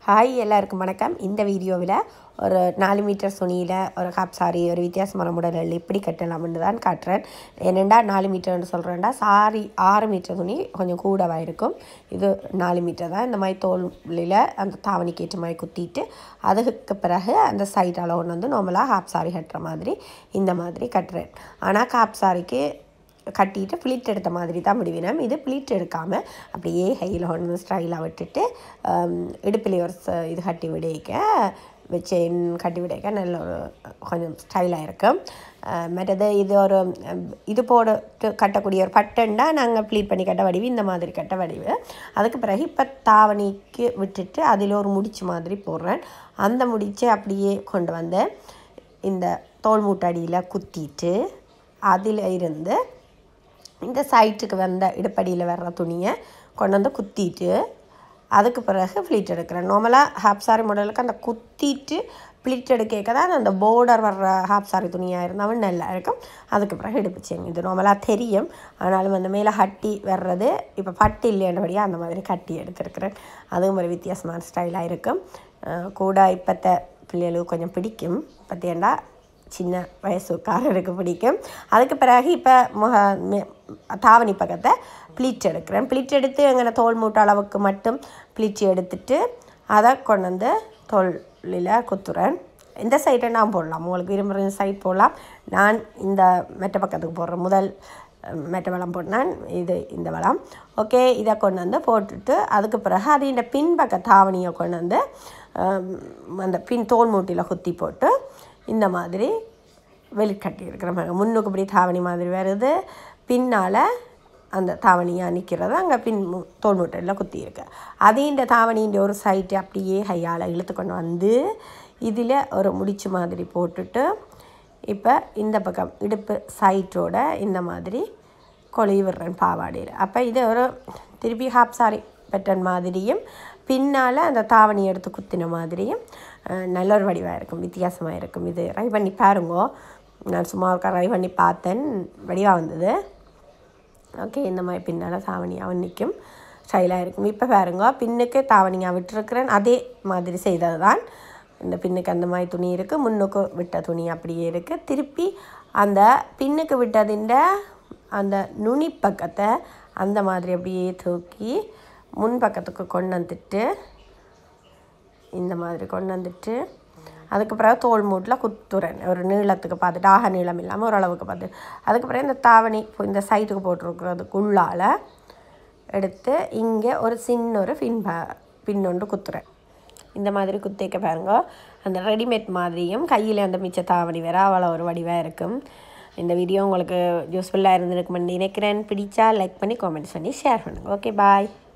hi எல்லாருக்கும் வணக்கம் இந்த வீடியோவில் ஒரு நாலு மீட்டர் துணியில் ஒரு ஹாப் சாரி ஒரு வித்தியாசமான முடலில் எப்படி கட்டலாம்னு தான் காட்டுறேன் என்னெண்டா நாலு மீட்டர்னு சொல்கிறேன்டா சாரி ஆறு மீட்டர் துணி கொஞ்சம் கூடவாக இருக்கும் இது நாலு மீட்டர் தான் இந்த மாதிரி தோலில் அந்த தாவணிக்கு ஏற்ற மாதிரி குத்திட்டு அதுக்கு பிறகு அந்த சைட் அளவு வந்து நார்மலாக ஹாப் சாரி கட்டுற மாதிரி இந்த மாதிரி கட்டுறேன் ஆனால் ஹாப் சாரிக்கு கட்டிட்டு ப்ளீட் எடுத்த மாதிரி தான் விடுவினோம் இது ப்ளீட் எடுக்காமல் அப்படியே ஹையில் ஒன்று ஸ்டைலாக விட்டுட்டு இடுப்பிலே ஒரு ச- இது கட்டி விடைக்க செயின் கட்டி விடைக்க நல்ல ஒரு கொஞ்சம் ஸ்டைலாக இருக்கும் அஹ் மற்றது இது ஒரு அஹ், இது போட்டு கட்டக்கூடிய ஒரு பட்டன்டா நாங்கள் ப்ளீட் பண்ணி கட்ட வடிவு இந்த மாதிரி கட்ட வடிவு அதுக்கு பிறகு இப்போ தாவணிக்கு விட்டுட்டு அதில் ஒரு முடிச்சு மாதிரி போடுறேன் அந்த முடிச்சை அப்படியே கொண்டு வந்து இந்த தோல் மூட்டடியில் குத்திட்டு அதில் இருந்து இந்த சைட்டுக்கு வந்த இடுப்படியில் வர்ற துணியை கொண்டு வந்து குத்திட்டு அதுக்கு பிறகு ஃப்ளீட் எடுக்கிறேன் நார்மலாக ஹாப் சாரி மாடலுக்கு அந்த குத்திட்டு ப்ளீட் எடுக்க தான் அந்த பார்டர் வர்ற ஹாப் சாரி துணியாக இருந்தாலும் நல்லா இருக்கும் அதுக்கு பிறகு இடுப்பு செயின் இது நார்மலாக தெரியும் ஆனாலும் அந்த மேலே ஹட்டி வர்றது இப்போ பட்டு இல்லைன்றபடியாக அந்த மாதிரி கட்டி எடுத்துருக்கிறேன் அதுவும் ஒரு வித்தியாசமான ஸ்டைலாக இருக்கும் அஹ் கூட இப்போத்த பிள்ளைகளுக்கு கொஞ்சம் பிடிக்கும் பற்றியண்டா சின்ன வயசுக்காரருக்கு பிடிக்கும் அதுக்கு பிறகு இப்போ முக மெ- தாவணி பக்கத்தை ப்ளீட் எடுக்கிறேன் ப்ளீட் எடுத்து எങ്ങനെ தோல் மூட்டை அளவுக்கு மட்டும் ப்ளீட் எடுத்துட்டு அதை கொண்டு வந்து தோலில் குத்துறேன் இந்த சைடை நான் போடலாம் உங்களுக்கு விரும்புகிற சைட் போடலாம் நான் இந்த மெட்ட பக்கத்துக்கு போடுறேன் முதல் அஹ், மெட்ட வளம் போட்டேன் இது இந்த வளம் ஓகே இதை கொண்டு வந்து போட்டுட்டு அதுக்கு பிறகு அது இந்த பின்பக்க தாவணியை கொண்டு வந்து அஹ், அந்த பின் தோல் மூட்டியில் குத்தி போட்டு இந்த மாதிரி வெளிக்கட்டி இருக்கிற மாதிரி முன்னுக்கு இப்படி தாவணி மாதிரி வருது பின்னால் அந்த தாவணியாக நிற்கிறது அங்கே பின் மு- தோல் மூட்டையில் குத்தி இருக்கு அதே இந்த தாவணின்ற ஒரு சைட்டு அப்படியே கையால் இழுத்து கொண்டு வந்து இதில் ஒரு முடிச்சு மாதிரி போட்டுட்டு இப்போ இந்த பக்கம் இடுப்பு சைட்டோட இந்த மாதிரி கொழுவி விடுறேன் பாவாடையில் அப்போ இது ஒரு திருப்பி ஹாப் சாரி பேட்டர்ன் மாதிரியும் பின்னால் அந்த தாவணி எடுத்து குத்தின மாதிரியும் அஹ், நல்ல ஒரு வடிவாக இருக்கும் வித்தியாசமாக இருக்கும் இது ட்ரை பண்ணி பாருங்கோ நான் சும்மா ஒருக்கா ட்ரை பண்ணி பார்த்தேன் வடிவாக வந்தது ஓகே இந்த மாதிரி பின்னால் தாவணியாக நிற்கும் ஸ்டைலாக இருக்கும் இப்போ பாருங்க பின்னுக்கு தாவணியாக விட்டுருக்கிறேன் அதே மாதிரி செய்தது தான் இந்த பின்னுக்கு அந்த மாதிரி துணி இருக்குது முன்னுக்கு விட்ட துணி அப்படியே இருக்குது திருப்பி அந்த பின்னுக்கு விட்டதின்ற அந்த நுனி பக்கத்தை அந்த மாதிரி அப்படியே தூக்கி முன் பக்கத்துக்கு கொண்டு வந்துட்டு இந்த மாதிரி கொண்டு வந்துட்டு அதுக்கு பிறகு தோல் மூட்டில் குத்துறேன் ஒரு நீளத்துக்கு பார்த்துட்டு ஆக நீளம் இல்லாமல் ஓரளவுக்கு பார்த்து அதுக்கு பிறகு இந்த தாவணி இப்போ இந்த சைட்டுக்கு போட்டிருக்கிறதுக்கு உள்ளால் எடுத்து இங்கே ஒரு சின்ன ஒரு பின் ப பின்னொன்று குத்துறேன் இந்த மாதிரி குத்திக்க பாருங்க அந்த ரெடிமேட் மாதிரியும் கையில் அந்த மிச்ச தாவணி வேற அவ்வளோ ஒரு வடிவாக இருக்கும் இந்த வீடியோ உங்களுக்கு யூஸ்ஃபுல்லாக இருந்திருக்குமென்னு நினைக்கிறேன் பிடிச்சா லைக் பண்ணி காமெண்ட்ஸ் பண்ணி ஷேர் பண்ணுங்கள் ஓகே பாய்